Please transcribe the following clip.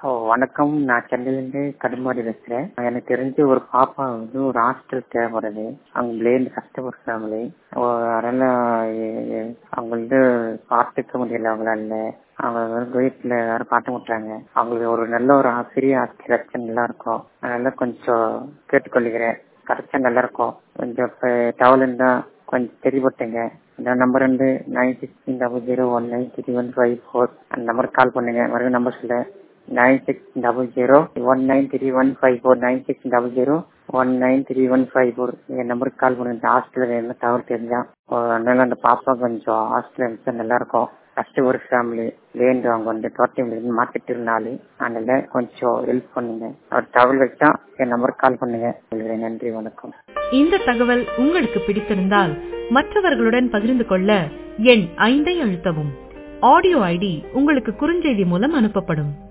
ஓ வணக்கம் நான் சென்னையிலேருந்து கடுமாடி பேசுகிறேன் எனக்கு தெரிஞ்சு ஒரு பாப்பா வந்து ஒரு ஹாஸ்டல் தேவைப்படுது அவங்க பிளேண்ட் கஷ்டப்படுற ஃபேமிலி அதனால் அவங்க வந்து பார்த்துக்க முடியல அவங்களால அவங்க வந்து வீட்டில் யாரும் பார்த்து மாட்டாங்க அவங்களுக்கு ஒரு நல்ல ஒரு பெரிய ஹாஸ்டல் கிடைச்சா நல்லா இருக்கும் அதனால கொஞ்சம் கேட்டுக்கொள்கிறேன் கிடைச்சா நல்லா இருக்கும் கொஞ்சம் டவல் இருந்தால் கொஞ்சம் தெரியப்பட்டுங்க இந்த நம்பர் வந்து nine six double zero one nine three one five four அந்த நம்பருக்கு கால் பண்ணுங்க மறுபடியும் நம்பர் சொல்ல nine six double zero one nine three one five four nine six double zero one nine three one five four இந்த நம்பருக்கு call பண்ணுங்க இந்த ஹாஸ்டலில் என்ன தகவல் தெரிஞ்சா அதனால அந்த பாப்பா கொஞ்சம் ஹாஸ்டல் இருந்துச்சா நல்லா இருக்கும் ஃபர்ஸ்ட் ஒரு ஃபேமிலி லேண்ட் அவங்க வந்து தோட்டமிலிருந்து மார்க்கெட் இருந்தாலும் அதனால கொஞ்சம் ஹெல்ப் பண்ணுங்க அவர் தகவல் வச்சா என் நம்பருக்கு கால் பண்ணுங்க நன்றி வணக்கம் இந்த தகவல் உங்களுக்கு பிடித்திருந்தால் மற்றவர்களுடன் பகிர்ந்து கொள்ள எண் ஐந்தை அழுத்தவும் ஆடியோ ஐடி உங்களுக்கு குறுஞ்செய்தி மூலம் அனுப்பப்படும்